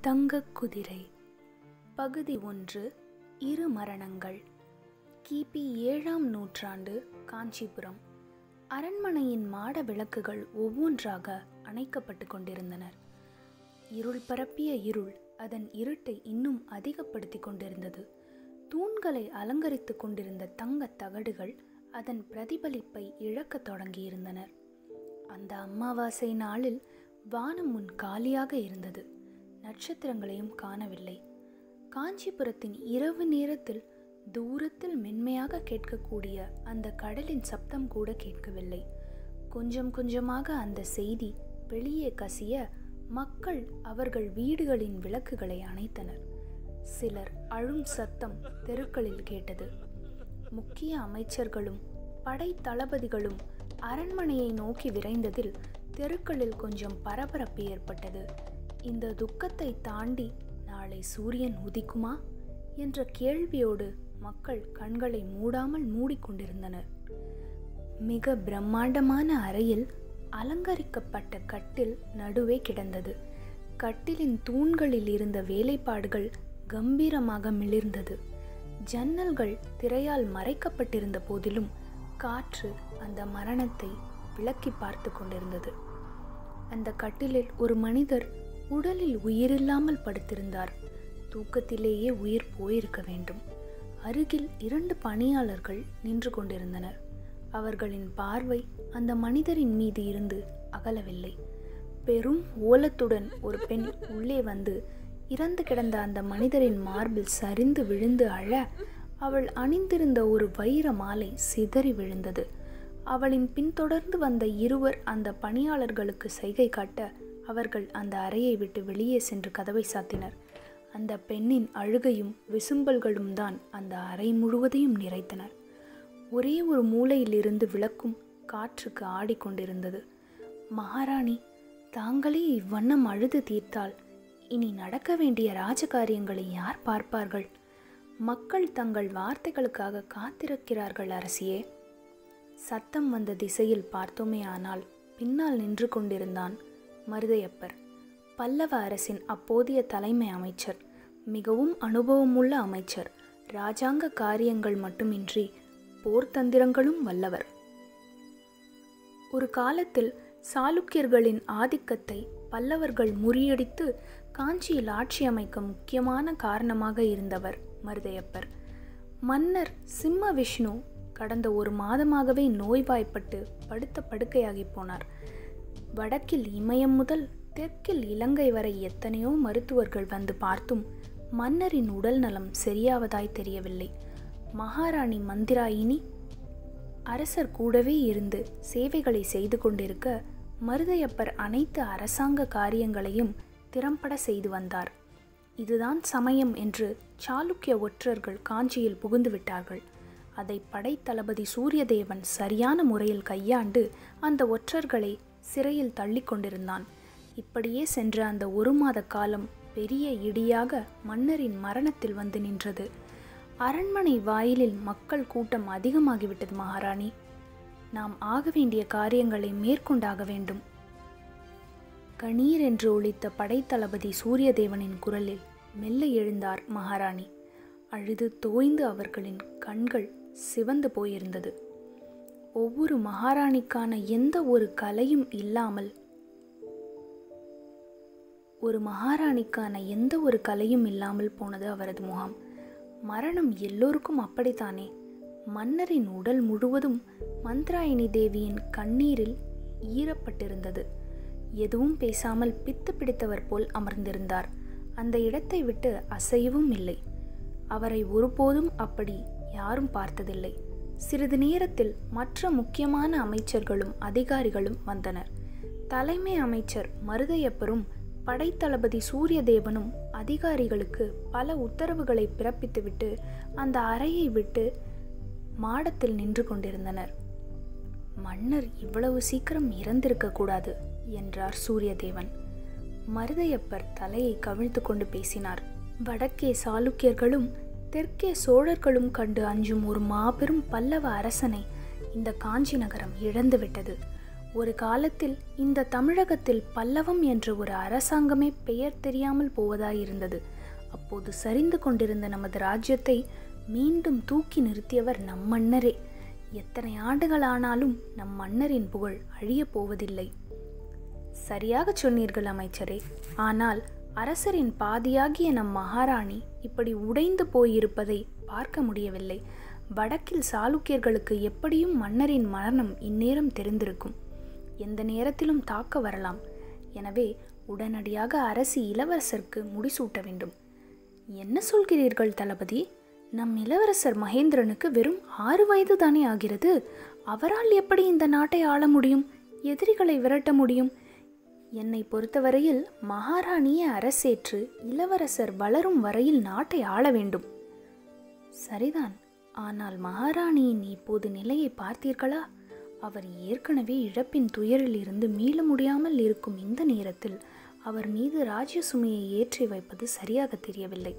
தங்கக் குதிரை பகுதி ஒன்று இரு மரணங்கள் கிபி ஏழாம் நூற்றாண்டு காஞ்சிபுரம் அரண்மனையின் மாட விளக்குகள் ஒவ்வொன்றாக அணைக்கப்பட்டு கொண்டிருந்தனர் இருள் பரப்பிய இருள் அதன் இருட்டை இன்னும் அதிகப்படுத்தி கொண்டிருந்தது தூண்களை அலங்கரித்து கொண்டிருந்த தங்கத் தகடுகள் அதன் பிரதிபலிப்பை இழக்கத் தொடங்கியிருந்தனர் அந்த அமாவாசை நாளில் வானம் முன் காலியாக இருந்தது நட்சத்திரங்களையும் காணவில்லை காஞ்சிபுரத்தின் இரவு நேரத்தில் தூரத்தில் மென்மையாக கேட்கக்கூடிய அந்த கடலின் சப்தம் கூட கேட்கவில்லை கொஞ்சம் கொஞ்சமாக அந்த செய்தி வெளியே கசிய மக்கள் அவர்கள் வீடுகளின் விளக்குகளை அணைத்தனர் சிலர் அழும் சத்தம் தெருக்களில் கேட்டது முக்கிய அமைச்சர்களும் படை தளபதிகளும் அரண்மனையை நோக்கி விரைந்ததில் தெருக்களில் கொஞ்சம் பரபரப்பு ஏற்பட்டது இந்த துக்கத்தை தாண்டி நாளை சூரியன் உதிக்குமா என்ற கேள்வியோடு மக்கள் கண்களை மூடாமல் மூடிக்கொண்டிருந்தனர் மிக பிரம்மாண்டமான அறையில் அலங்கரிக்கப்பட்ட கட்டில் நடுவே கிடந்தது கட்டிலின் தூண்களில் இருந்த வேலைப்பாடுகள் கம்பீரமாக மிளிர்ந்தது ஜன்னல்கள் திரையால் மறைக்கப்பட்டிருந்த போதிலும் காற்று அந்த மரணத்தை விளக்கி பார்த்து கொண்டிருந்தது அந்த கட்டிலில் ஒரு மனிதர் உடலில் உயிரில்லாமல் படுத்திருந்தார் தூக்கத்திலேயே உயிர் போயிருக்க வேண்டும் அருகில் இரண்டு பணியாளர்கள் நின்று கொண்டிருந்தனர் அவர்களின் பார்வை அந்த மனிதரின் மீது இருந்து அகலவில்லை பெரும் ஓலத்துடன் ஒரு பெண் உள்ளே வந்து இறந்து கிடந்த அந்த மனிதரின் மார்பில் சரிந்து விழுந்து அழ அவள் அணிந்திருந்த ஒரு வைர மாலை சிதறி விழுந்தது அவளின் பின்தொடர்ந்து வந்த இருவர் அந்த பணியாளர்களுக்கு சைகை காட்ட அவர்கள் அந்த அறையை விட்டு வெளியே சென்று கதவை சாத்தினர் அந்த பெண்ணின் அழுகையும் விசும்பல்களும் தான் அந்த அறை முழுவதையும் நிறைத்தனர் ஒரே ஒரு மூலையிலிருந்து விளக்கும் காற்றுக்கு ஆடிக்கொண்டிருந்தது மகாராணி தாங்களே இவ்வண்ணம் அழுது தீர்த்தால் இனி நடக்க வேண்டிய ராஜகாரியங்களை யார் பார்ப்பார்கள் மக்கள் தங்கள் வார்த்தைகளுக்காக காத்திருக்கிறார்கள் அரசியே சத்தம் வந்த திசையில் பார்த்தோமே ஆனால் பின்னால் நின்று கொண்டிருந்தான் மருதையப்பர் பல்லவ அரசின் அப்போதைய தலைமை அமைச்சர் மிகவும் அனுபவமுள்ள அமைச்சர் இராஜாங்க காரியங்கள் மட்டுமின்றி போர்த்தந்திரங்களும் வல்லவர் ஒரு காலத்தில் சாளுக்கியர்களின் ஆதிக்கத்தை பல்லவர்கள் முறியடித்து காஞ்சியில் ஆட்சி அமைக்க முக்கியமான காரணமாக இருந்தவர் மருதையப்பர் மன்னர் சிம்ம விஷ்ணு கடந்த ஒரு மாதமாகவே நோய்வாய்ப்பட்டு படுத்த படுக்கையாகி போனார் வடக்கில் இமயம் முதல் தெற்கில் இலங்கை வரை எத்தனையோ மருத்துவர்கள் வந்து பார்த்தும் மன்னரின் உடல் நலம் சரியாவதாய் தெரியவில்லை மகாராணி மந்திராயினி அரசர் கூடவே இருந்து சேவைகளை செய்து கொண்டிருக்க மருதையப்பர் அனைத்து அரசாங்க காரியங்களையும் திறம்பட செய்து வந்தார் இதுதான் சமயம் என்று சாளுக்கிய ஒற்றர்கள் காஞ்சியில் புகுந்து விட்டார்கள் அதை படைத்தளபதி சூரியதேவன் சரியான முறையில் கையாண்டு அந்த ஒற்றர்களை சிறையில் தள்ளி கொண்டிருந்தான் இப்படியே சென்ற அந்த ஒரு மாத காலம் பெரிய இடியாக மன்னரின் மரணத்தில் வந்து நின்றது அரண்மனை வாயிலில் மக்கள் கூட்டம் அதிகமாகிவிட்டது மகாராணி நாம் ஆக வேண்டிய காரியங்களை மேற்கொண்டாக வேண்டும் கணீர் என்று ஒழித்த படைத்தளபதி சூரியதேவனின் குரலில் மெல்ல எழுந்தார் மகாராணி அழுது தோய்ந்து அவர்களின் கண்கள் சிவந்து போயிருந்தது ஒவ்வொரு மகாராணிக்கான எந்த ஒரு கலையும் இல்லாமல் ஒரு மகாராணிக்கான எந்த ஒரு கலையும் இல்லாமல் போனது அவரது முகம் மரணம் எல்லோருக்கும் அப்படித்தானே மன்னரின் உடல் முழுவதும் மந்த்ராயினி தேவியின் கண்ணீரில் ஈரப்பட்டிருந்தது எதுவும் பேசாமல் பித்து பிடித்தவர் போல் அமர்ந்திருந்தார் அந்த இடத்தை விட்டு அசையவும் இல்லை அவரை ஒருபோதும் அப்படி யாரும் பார்த்ததில்லை சிறிது நேரத்தில் மற்ற முக்கியமான அமைச்சர்களும் அதிகாரிகளும் வந்தனர் தலைமை அமைச்சர் மருதையப்பரும் படைத்தளபதி சூரியதேவனும் அதிகாரிகளுக்கு பல உத்தரவுகளை பிறப்பித்துவிட்டு அந்த அறையை விட்டு மாடத்தில் நின்று கொண்டிருந்தனர் மன்னர் இவ்வளவு சீக்கிரம் இறந்திருக்க கூடாது என்றார் சூரியதேவன் மருதையப்பர் தலையை கவிழ்த்து கொண்டு பேசினார் வடக்கே சாளுக்கியர்களும் தெற்கே சோழர்களும் கண்டு அஞ்சும் ஒரு மாபெரும் பல்லவ அரசனை இந்த காஞ்சி நகரம் இழந்துவிட்டது ஒரு காலத்தில் இந்த தமிழகத்தில் பல்லவம் என்ற ஒரு அரசாங்கமே பெயர் தெரியாமல் போவதாயிருந்தது அப்போது சரிந்து கொண்டிருந்த நமது ராஜ்யத்தை மீண்டும் தூக்கி நிறுத்தியவர் நம் மன்னரே எத்தனை ஆண்டுகளானாலும் நம் மன்னரின் புகழ் அழியப் போவதில்லை சரியாக சொன்னீர்கள் அமைச்சரே ஆனால் அரசரின் பாதியாகிய நம் மகாராணி இப்படி உடைந்து போயிருப்பதை பார்க்க முடியவில்லை வடக்கில் சாளுக்கியர்களுக்கு எப்படியும் மன்னரின் மரணம் இந்நேரம் தெரிந்திருக்கும் எந்த நேரத்திலும் தாக்க வரலாம் எனவே உடனடியாக அரசி இளவரசருக்கு முடிசூட்ட வேண்டும் என்ன சொல்கிறீர்கள் தளபதி நம் இளவரசர் மகேந்திரனுக்கு வெறும் ஆறு வயது தானே ஆகிறது அவரால் எப்படி இந்த நாட்டை ஆள முடியும் எதிரிகளை விரட்ட முடியும் என்னை பொறுத்தவரையில் மகாராணியை அரசேற்று இளவரசர் வளரும் வரையில் நாட்டை ஆள வேண்டும் சரிதான் ஆனால் மகாராணியின் இப்போது நிலையை பார்த்தீர்களா அவர் ஏற்கனவே இழப்பின் துயரில் இருந்து மீள முடியாமல் இருக்கும் இந்த நேரத்தில் அவர் மீது ராஜ்ய சுமையை ஏற்றி வைப்பது சரியாக தெரியவில்லை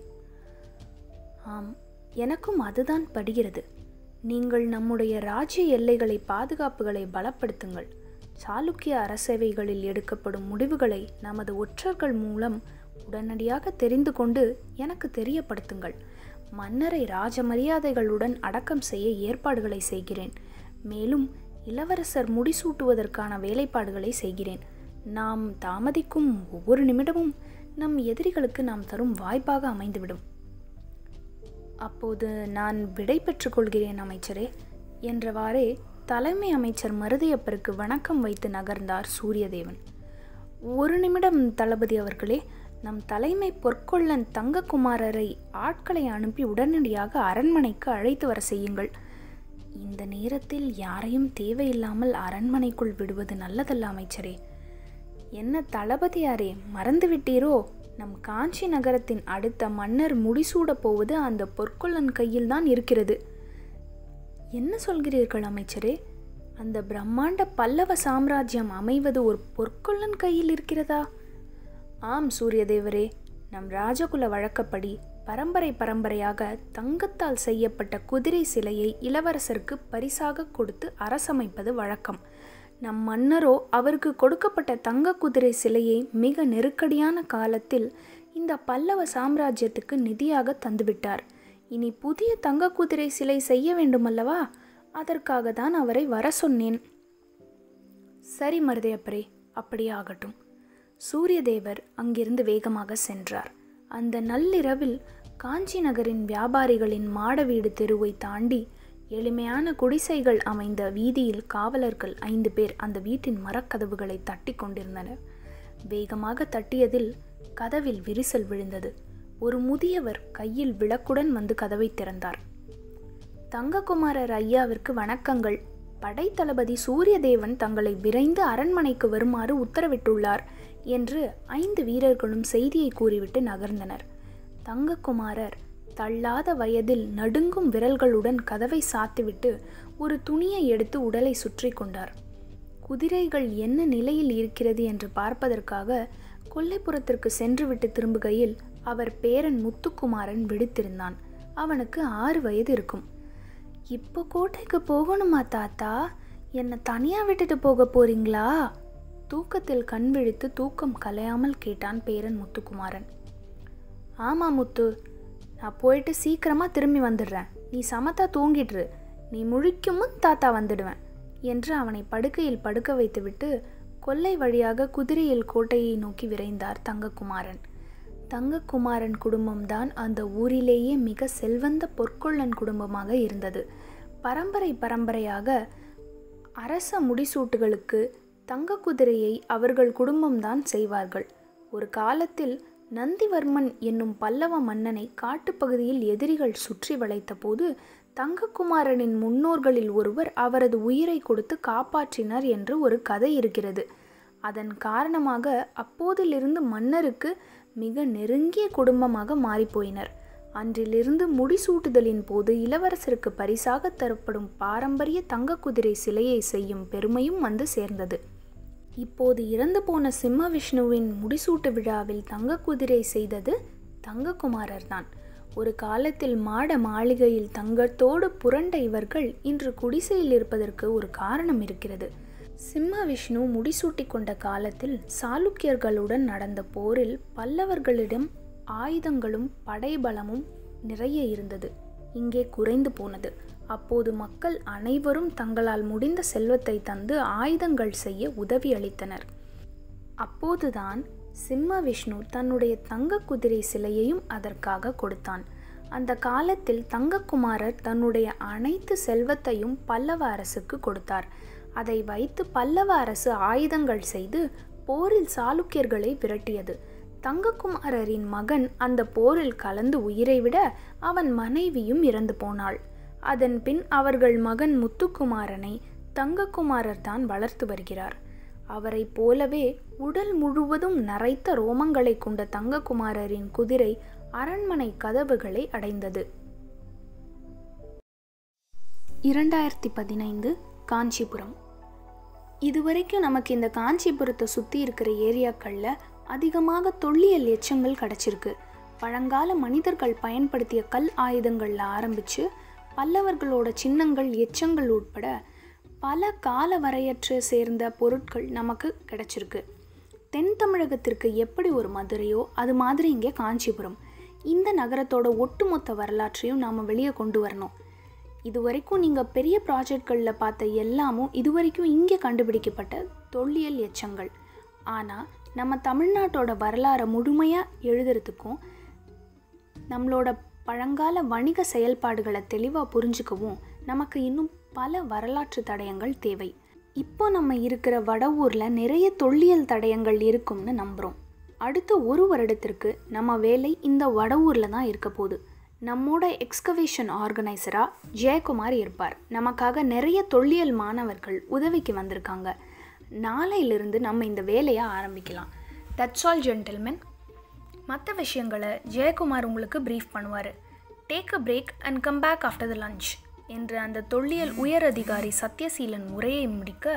ஆம் எனக்கும் அதுதான் படுகிறது நீங்கள் நம்முடைய ராஜ்ய எல்லைகளை பாதுகாப்புகளை பலப்படுத்துங்கள் சாளுக்கிய அரசவைகளில் எடுக்கப்படும் முடிவுகளை நமது ஒற்றர்கள் மூலம் உடனடியாக தெரிந்து கொண்டு எனக்கு தெரியப்படுத்துங்கள் மன்னரை ராஜ மரியாதைகளுடன் அடக்கம் செய்ய ஏற்பாடுகளை செய்கிறேன் மேலும் இளவரசர் முடிசூட்டுவதற்கான வேலைப்பாடுகளை செய்கிறேன் நாம் தாமதிக்கும் ஒவ்வொரு நிமிடமும் நம் எதிரிகளுக்கு நாம் தரும் வாய்ப்பாக அமைந்துவிடும் அப்போது நான் விடை பெற்றுக் கொள்கிறேன் அமைச்சரே என்றவாறே தலைமை அமைச்சர் மருதையப்பருக்கு வணக்கம் வைத்து நகர்ந்தார் சூரியதேவன் ஒரு நிமிடம் தளபதி அவர்களே நம் தலைமை பொற்கொள்ளன் தங்கக்குமாரரை ஆட்களை அனுப்பி உடனடியாக அரண்மனைக்கு அழைத்து வர செய்யுங்கள் இந்த நேரத்தில் யாரையும் தேவையில்லாமல் அரண்மனைக்குள் விடுவது நல்லதல்ல அமைச்சரே என்ன தளபதியாரே மறந்துவிட்டீரோ நம் காஞ்சி நகரத்தின் அடுத்த மன்னர் முடிசூடப் போவது அந்த பொற்கொள்ளன் கையில்தான் இருக்கிறது என்ன சொல்கிறீர்கள் அமைச்சரே அந்த பிரம்மாண்ட பல்லவ சாம்ராஜ்யம் அமைவது ஒரு பொற்கொள்ளன் கையில் இருக்கிறதா ஆம் சூரியதேவரே நம் ராஜகுல வழக்கப்படி பரம்பரை பரம்பரையாக தங்கத்தால் செய்யப்பட்ட குதிரை சிலையை இளவரசருக்கு பரிசாக கொடுத்து அரசமைப்பது வழக்கம் நம் மன்னரோ அவருக்கு கொடுக்கப்பட்ட தங்க குதிரை சிலையை மிக நெருக்கடியான காலத்தில் இந்த பல்லவ சாம்ராஜ்யத்துக்கு நிதியாக தந்துவிட்டார் இனி புதிய தங்க குதிரை சிலை செய்ய வேண்டுமல்லவா அதற்காக தான் அவரை வர சொன்னேன் சரி மருதையப்பரே அப்படியே ஆகட்டும் சூரியதேவர் அங்கிருந்து வேகமாக சென்றார் அந்த நள்ளிரவில் காஞ்சி நகரின் வியாபாரிகளின் மாட வீடு தெருவை தாண்டி எளிமையான குடிசைகள் அமைந்த வீதியில் காவலர்கள் ஐந்து பேர் அந்த வீட்டின் மரக்கதவுகளை தட்டி கொண்டிருந்தனர் வேகமாக தட்டியதில் கதவில் விரிசல் விழுந்தது ஒரு முதியவர் கையில் விளக்குடன் வந்து கதவை திறந்தார் தங்ககுமாரர் ஐயாவிற்கு வணக்கங்கள் படைத்தளபதி சூரியதேவன் தங்களை விரைந்து அரண்மனைக்கு வருமாறு உத்தரவிட்டுள்ளார் என்று ஐந்து வீரர்களும் செய்தியை கூறிவிட்டு நகர்ந்தனர் தங்கக்குமாரர் தள்ளாத வயதில் நடுங்கும் விரல்களுடன் கதவை சாத்திவிட்டு ஒரு துணியை எடுத்து உடலை சுற்றி கொண்டார் குதிரைகள் என்ன நிலையில் இருக்கிறது என்று பார்ப்பதற்காக கொல்லைப்புறத்திற்கு சென்றுவிட்டு திரும்புகையில் அவர் பேரன் முத்துக்குமாரன் விடுத்திருந்தான் அவனுக்கு ஆறு வயது இருக்கும் இப்போ கோட்டைக்கு போகணுமா தாத்தா என்னை தனியாக விட்டுட்டு போக போறீங்களா தூக்கத்தில் கண் விழித்து தூக்கம் கலையாமல் கேட்டான் பேரன் முத்துக்குமாரன் ஆமாம் முத்து நான் போயிட்டு சீக்கிரமாக திரும்பி வந்துடுறேன் நீ சமத்தா தூங்கிட்டுரு நீ முழிக்கும் முன் தாத்தா வந்துடுவேன் என்று அவனை படுக்கையில் படுக்க வைத்துவிட்டு கொல்லை வழியாக குதிரையில் கோட்டையை நோக்கி விரைந்தார் தங்கக்குமாரன் தங்கக்குமாரன் குடும்பம்தான் அந்த ஊரிலேயே மிக செல்வந்த பொற்கொள்ளன் குடும்பமாக இருந்தது பரம்பரை பரம்பரையாக அரச முடிசூட்டுகளுக்கு தங்க குதிரையை அவர்கள் குடும்பம்தான் செய்வார்கள் ஒரு காலத்தில் நந்திவர்மன் என்னும் பல்லவ மன்னனை காட்டுப்பகுதியில் எதிரிகள் சுற்றி வளைத்தபோது தங்கக்குமாரனின் முன்னோர்களில் ஒருவர் அவரது உயிரை கொடுத்து காப்பாற்றினர் என்று ஒரு கதை இருக்கிறது அதன் காரணமாக அப்போதிலிருந்து மன்னருக்கு மிக நெருங்கிய குடும்பமாக மாறிப்போயினர் அன்றிலிருந்து முடிசூட்டுதலின் போது இளவரசருக்கு பரிசாக தரப்படும் பாரம்பரிய தங்க குதிரை சிலையை செய்யும் பெருமையும் வந்து சேர்ந்தது இப்போது இறந்து போன சிம்ம விஷ்ணுவின் முடிசூட்டு விழாவில் தங்க குதிரை செய்தது தங்ககுமாரர் தான் ஒரு காலத்தில் மாட மாளிகையில் தங்கத்தோடு புரண்ட இவர்கள் இன்று குடிசையில் இருப்பதற்கு ஒரு காரணம் இருக்கிறது சிம்ம விஷ்ணு முடிசூட்டி கொண்ட காலத்தில் சாளுக்கியர்களுடன் நடந்த போரில் பல்லவர்களிடம் ஆயுதங்களும் படைபலமும் நிறைய இருந்தது இங்கே குறைந்து போனது அப்போது மக்கள் அனைவரும் தங்களால் முடிந்த செல்வத்தை தந்து ஆயுதங்கள் செய்ய உதவி அளித்தனர் அப்போதுதான் சிம்ம விஷ்ணு தன்னுடைய தங்க குதிரை சிலையையும் அதற்காக கொடுத்தான் அந்த காலத்தில் தங்கக்குமாரர் தன்னுடைய அனைத்து செல்வத்தையும் பல்லவ அரசுக்கு கொடுத்தார் அதை வைத்து பல்லவ அரசு ஆயுதங்கள் செய்து போரில் சாளுக்கியர்களை விரட்டியது தங்கக்குமாரரின் மகன் அந்த போரில் கலந்து உயிரை விட அவன் மனைவியும் இறந்து போனாள் அதன் பின் அவர்கள் மகன் முத்துக்குமாரனை தங்கக்குமாரர் தான் வளர்த்து வருகிறார் அவரைப் போலவே உடல் முழுவதும் நரைத்த ரோமங்களை கொண்ட தங்கக்குமாரரின் குதிரை அரண்மனை கதவுகளை அடைந்தது இரண்டாயிரத்தி பதினைந்து காஞ்சிபுரம் இதுவரைக்கும் நமக்கு இந்த காஞ்சிபுரத்தை சுற்றி இருக்கிற ஏரியாக்களில் அதிகமாக தொல்லியல் எச்சங்கள் கிடச்சிருக்கு பழங்கால மனிதர்கள் பயன்படுத்திய கல் ஆயுதங்களில் ஆரம்பித்து பல்லவர்களோட சின்னங்கள் எச்சங்கள் உட்பட பல கால வரையற்ற சேர்ந்த பொருட்கள் நமக்கு கிடைச்சிருக்கு தென் தமிழகத்திற்கு எப்படி ஒரு மதுரையோ அது மாதிரி இங்கே காஞ்சிபுரம் இந்த நகரத்தோட ஒட்டுமொத்த வரலாற்றையும் நாம் வெளியே கொண்டு வரணும் இது வரைக்கும் நீங்கள் பெரிய ப்ராஜெக்ட்களில் பார்த்த எல்லாமும் இது வரைக்கும் இங்கே கண்டுபிடிக்கப்பட்ட தொல்லியல் எச்சங்கள் ஆனால் நம்ம தமிழ்நாட்டோட வரலாறை முழுமையாக எழுதுறதுக்கும் நம்மளோட பழங்கால வணிக செயல்பாடுகளை தெளிவாக புரிஞ்சுக்கவும் நமக்கு இன்னும் பல வரலாற்று தடயங்கள் தேவை இப்போ நம்ம இருக்கிற வடவூரில் நிறைய தொல்லியல் தடயங்கள் இருக்கும்னு நம்புகிறோம் அடுத்த ஒரு வருடத்திற்கு நம்ம வேலை இந்த வடவூரில் தான் இருக்க போகுது நம்மோட எக்ஸ்கவேஷன் ஆர்கனைசராக ஜெயக்குமார் இருப்பார் நமக்காக நிறைய தொல்லியல் மாணவர்கள் உதவிக்கு வந்திருக்காங்க நாளையிலிருந்து நம்ம இந்த வேலையை ஆரம்பிக்கலாம் தட்ஸ் ஆல் ஜென்டில்மென் மற்ற விஷயங்களை ஜெயக்குமார் உங்களுக்கு ப்ரீஃப் பண்ணுவார் take a break and come back after the lunch என்று அந்த தொல்லியல் உயர் அதிகாரி சத்யசீலன் உரையை முடிக்க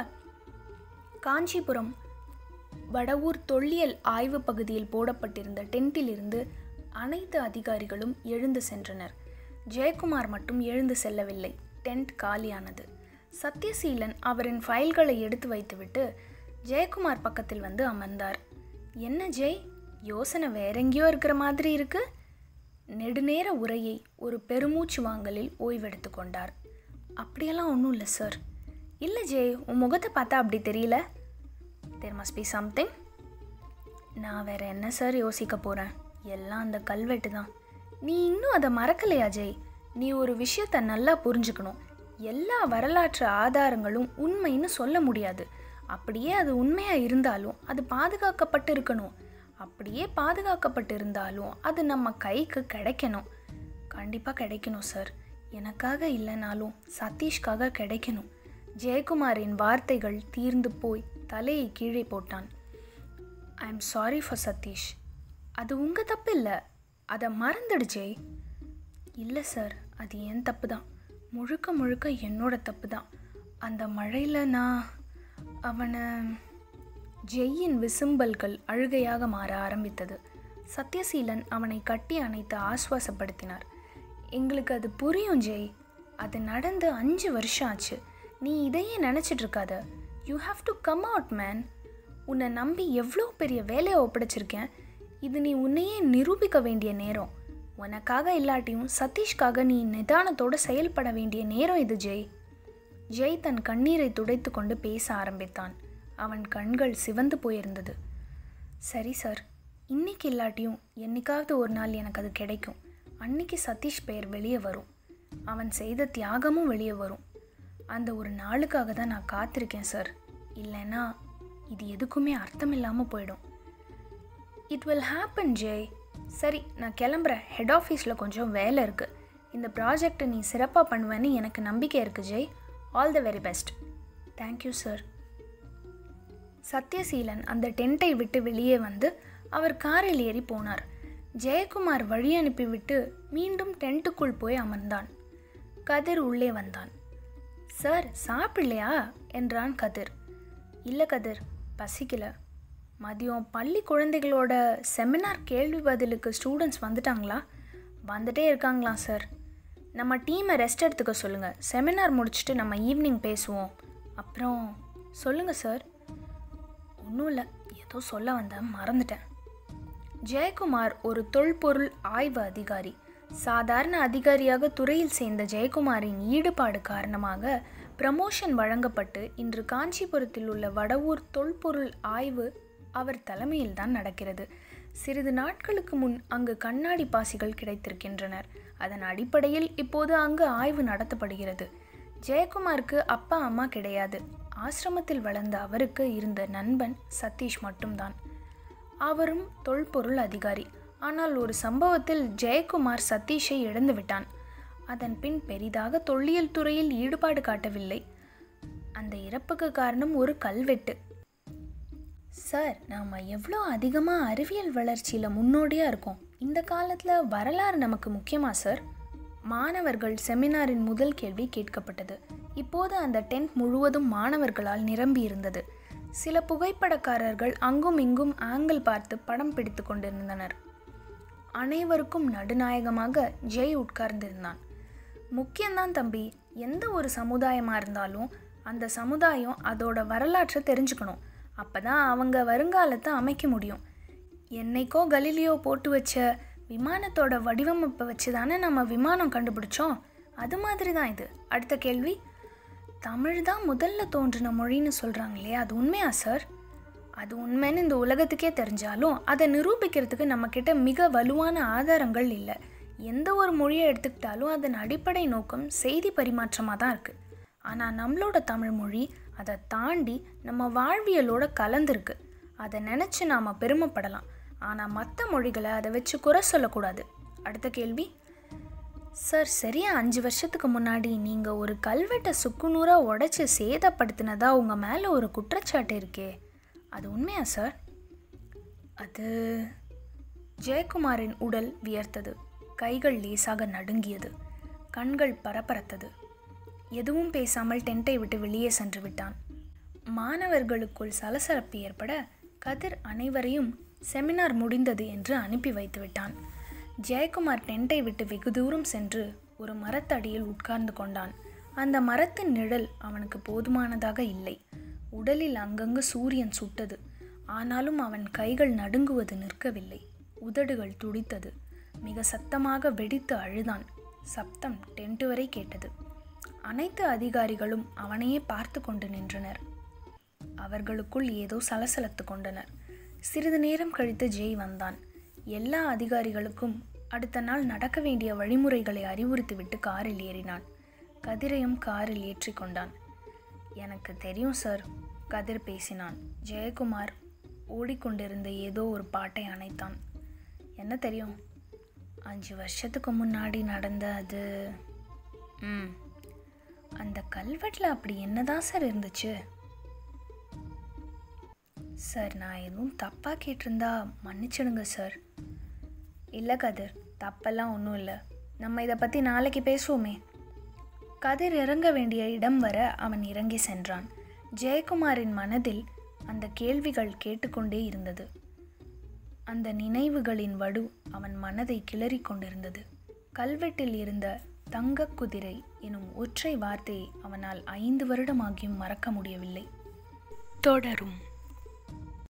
காஞ்சிபுரம் வடவூர் தொல்லியல் ஆய்வு பகுதியில் போடப்பட்டிருந்த டென்ட்டிலிருந்து அனைத்து அதிகாரிகளும் எழுந்து சென்றனர் ஜெயக்குமார் மட்டும் எழுந்து செல்லவில்லை டென்ட் காலியானது சத்யசீலன் அவரின் ஃபைல்களை எடுத்து வைத்துவிட்டு ஜெயக்குமார் பக்கத்தில் வந்து அமர்ந்தார் என்ன ஜெய் யோசனை வேறெங்கேயோ இருக்கிற மாதிரி இருக்கு நெடுநேர உரையை ஒரு பெருமூச்சு வாங்கலில் ஓய்வெடுத்து கொண்டார் அப்படியெல்லாம் ஒன்றும் இல்லை சார் இல்லை ஜெய் உன் முகத்தை பார்த்தா அப்படி தெரியல தேர் மஸ்ட் பி சம்திங் நான் வேற என்ன சார் யோசிக்க போகிறேன் எல்லாம் அந்த கல்வெட்டு தான் நீ இன்னும் அதை மறக்கலையா ஜெய் நீ ஒரு விஷயத்தை நல்லா புரிஞ்சுக்கணும் எல்லா வரலாற்று ஆதாரங்களும் உண்மைன்னு சொல்ல முடியாது அப்படியே அது உண்மையாக இருந்தாலும் அது பாதுகாக்கப்பட்டு இருக்கணும் அப்படியே பாதுகாக்கப்பட்டு இருந்தாலும் அது நம்ம கைக்கு கிடைக்கணும் கண்டிப்பாக கிடைக்கணும் சார் எனக்காக இல்லைனாலும் சதீஷ்காக கிடைக்கணும் ஜெயக்குமாரின் வார்த்தைகள் தீர்ந்து போய் தலையை கீழே போட்டான் I am sorry for Sathish அது உங்கள் தப்பு இல்லை அதை மறந்துடு ஜெய் இல்லை சார் அது என் தப்பு தான் முழுக்க முழுக்க என்னோட தப்பு தான் அந்த மழையில் நான் அவனை ஜெய்யின் விசும்பல்கள் அழுகையாக மாற ஆரம்பித்தது சத்யசீலன் அவனை கட்டி அணைத்து ஆஸ்வாசப்படுத்தினார் எங்களுக்கு அது புரியும் ஜெய் அது நடந்து அஞ்சு வருஷம் ஆச்சு நீ இதையே நினச்சிட்டு இருக்காத you have to come out man உன்னை நம்பி எவ்வளோ பெரிய வேலையை ஒப்படைச்சிருக்கேன் இது நீ உன்னையே நிரூபிக்க வேண்டிய நேரம் உனக்காக இல்லாட்டியும் சதீஷ்காக நீ நிதானத்தோடு செயல்பட வேண்டிய நேரம் இது ஜெய் ஜெய் தன் கண்ணீரை துடைத்து கொண்டு பேச ஆரம்பித்தான் அவன் கண்கள் சிவந்து போயிருந்தது சரி சார் இன்னைக்கு இல்லாட்டியும் என்னைக்காவது ஒரு நாள் எனக்கு அது கிடைக்கும் அன்னைக்கு சதீஷ் பெயர் வெளியே வரும் அவன் செய்த தியாகமும் வெளியே வரும் அந்த ஒரு நாளுக்காக தான் நான் காத்திருக்கேன் சார் இல்லைன்னா இது எதுக்குமே அர்த்தம் இல்லாமல் போயிடும் இட் வில் ஹேப்பன் ஜெய் சரி நான் கிளம்புறேன் ஹெட் ஆஃபீஸில் கொஞ்சம் வேலை இருக்குது இந்த ப்ராஜெக்டை நீ சிறப்பாக பண்ணுவேன்னு எனக்கு நம்பிக்கை இருக்குது Jai all the very best thank you sir Sathyaseelan அந்த டென்ட்டை விட்டு வெளியே வந்து அவர் காரில் ஏறி போனார் ஜெயக்குமார் வழி அனுப்பிவிட்டு மீண்டும் டென்ட்டுக்குள் போய் அமர்ந்தான் கதிர் உள்ளே வந்தான் சார் சாப்பிடலையா என்றான் கதிர் இல்லை கதிர் பசிக்கல மதியம் பள்ளி குழந்தைகளோட செமினார் கேள்வி பதிலுக்கு ஸ்டூடெண்ட்ஸ் வந்துட்டாங்களா வந்துட்டே இருக்காங்களாம் சார் நம்ம டீமை ரெஸ்ட் எடுத்துக்க சொல்லுங்கள் செமினார் முடிச்சுட்டு நம்ம ஈவினிங் பேசுவோம் அப்புறம் சொல்லுங்க சார் ஒன்றும் இல்லை ஏதோ சொல்ல வந்தேன் மறந்துட்டேன் ஜெயக்குமார் ஒரு தொல்பொருள் ஆய்வு அதிகாரி சாதாரண அதிகாரியாக துறையில் சேர்ந்த ஜெயக்குமாரின் ஈடுபாடு காரணமாக ப்ரமோஷன் வழங்கப்பட்டு இன்று காஞ்சிபுரத்தில் உள்ள வடவூர் தொல்பொருள் ஆய்வு அவர் தலைமையில்தான் நடக்கிறது சிறிது நாட்களுக்கு முன் அங்கு கண்ணாடி பாசிகள் கிடைத்திருக்கின்றனர் அதன் அடிப்படையில் இப்போது அங்கு ஆய்வு நடத்தப்படுகிறது ஜெயக்குமாருக்கு அப்பா அம்மா கிடையாது ஆசிரமத்தில் வளர்ந்த அவருக்கு இருந்த நண்பன் சதீஷ் மட்டும்தான் அவரும் தொல்பொருள் அதிகாரி ஆனால் ஒரு சம்பவத்தில் ஜெயக்குமார் சதீஷை இழந்து விட்டான் அதன் பின் பெரிதாக தொல்லியல் துறையில் ஈடுபாடு காட்டவில்லை அந்த இறப்புக்கு காரணம் ஒரு கல்வெட்டு சார் நாம் எவ்வளோ அதிகமாக அறிவியல் வளர்ச்சியில் முன்னோடியாக இருக்கோம் இந்த காலத்தில் வரலாறு நமக்கு முக்கியமா சார் மாணவர்கள் செமினாரின் முதல் கேள்வி கேட்கப்பட்டது இப்போது அந்த டென்ட் முழுவதும் மாணவர்களால் நிரம்பி இருந்தது சில புகைப்படக்காரர்கள் அங்கும் இங்கும் ஆங்கிள் பார்த்து படம் பிடித்து கொண்டிருந்தனர் அனைவருக்கும் நடுநாயகமாக ஜெய் உட்கார்ந்திருந்தான் முக்கியம்தான் தம்பி எந்த ஒரு சமுதாயமாக இருந்தாலும் அந்த சமுதாயம் அதோட வரலாற்றை தெரிஞ்சுக்கணும் அப்பதான் அவங்க வருங்காலத்தை அமைக்க முடியும் என்னைக்கோ கலிலியோ போட்டு வச்ச விமானத்தோட வடிவமைப்பை வச்சு தானே நம்ம விமானம் கண்டுபிடிச்சோம் அது மாதிரி தான் இது அடுத்த கேள்வி தமிழ் தான் முதல்ல தோன்றின மொழின்னு சொல்கிறாங்க இல்லையா அது உண்மையா சார் அது உண்மைன்னு இந்த உலகத்துக்கே தெரிஞ்சாலும் அதை நிரூபிக்கிறதுக்கு நம்மக்கிட்ட மிக வலுவான ஆதாரங்கள் இல்லை எந்த ஒரு மொழியை எடுத்துக்கிட்டாலும் அதன் அடிப்படை நோக்கம் செய்தி பரிமாற்றமாக தான் இருக்குது ஆனால் நம்மளோட தமிழ் மொழி அதை தாண்டி நம்ம வாழ்வியலோட கலந்துருக்கு அதை நினச்சி நாம் பெருமைப்படலாம் ஆனால் மற்ற மொழிகளை அதை வச்சு குறை சொல்லக்கூடாது அடுத்த கேள்வி சார் சரியா அஞ்சு வருஷத்துக்கு முன்னாடி நீங்கள் ஒரு கல்வெட்டை சுக்குநூறாக உடைச்சி சேதப்படுத்தினதா உங்கள் மேலே ஒரு குற்றச்சாட்டு இருக்கே அது உண்மையா சார் அது ஜெயக்குமாரின் உடல் வியர்த்தது கைகள் லேசாக நடுங்கியது கண்கள் பரபரத்தது எதுவும் பேசாமல் டென்ட்டை விட்டு வெளியே சென்று விட்டான் மாணவர்களுக்குள் சலசலப்பு ஏற்பட கதிர் அனைவரையும் செமினார் முடிந்தது என்று அனுப்பி வைத்து விட்டான் ஜெயக்குமார் டென்ட்டை விட்டு வெகு தூரம் சென்று ஒரு மரத்தடியில் உட்கார்ந்து கொண்டான் அந்த மரத்தின் நிழல் அவனுக்கு போதுமானதாக இல்லை உடலில் அங்கங்கு சூரியன் சுட்டது ஆனாலும் அவன் கைகள் நடுங்குவது நிற்கவில்லை உதடுகள் துடித்தது மிக சத்தமாக வெடித்து அழுதான் சப்தம் டென்ட் வரை கேட்டது அனைத்து அதிகாரிகளும் அவனையே பார்த்து கொண்டு நின்றனர் அவர்களுக்குள் ஏதோ சலசலத்து கொண்டனர் சிறிது நேரம் கழித்து ஜெய் வந்தான் எல்லா அதிகாரிகளுக்கும் அடுத்த நாள் நடக்க வேண்டிய வழிமுறைகளை அறிவுறுத்திவிட்டு காரில் ஏறினான் கதிரையும் காரில் ஏற்றி கொண்டான் எனக்கு தெரியும் சார் கதிர் பேசினான் ஜெயக்குமார் ஓடிக்கொண்டிருந்த ஏதோ ஒரு பாட்டை அணைத்தான் என்ன தெரியும் அஞ்சு வருஷத்துக்கு முன்னாடி நடந்த அது ம் அந்த கல்வெட்டில் அப்படி என்னதான் சார் இருந்துச்சு சார் நான் எதுவும் தப்பாக கேட்டிருந்தா மன்னிச்சிடுங்க சார் இல்லை கதிர் தப்பெல்லாம் ஒன்றும் இல்லை நம்ம இதை பற்றி நாளைக்கு பேசுவோமே கதிர் இறங்க வேண்டிய இடம் வர அவன் இறங்கி சென்றான் ஜெயக்குமாரின் மனதில் அந்த கேள்விகள் கேட்டுக்கொண்டே இருந்தது அந்த நினைவுகளின் வடு அவன் மனதை கிளறிக் கொண்டிருந்தது கல்வெட்டில் இருந்த தங்கக் குதிரை எனும் ஒற்றை வார்த்தையை அவனால் ஐந்து வருடமாகியும் மறக்க முடியவில்லை தொடரும்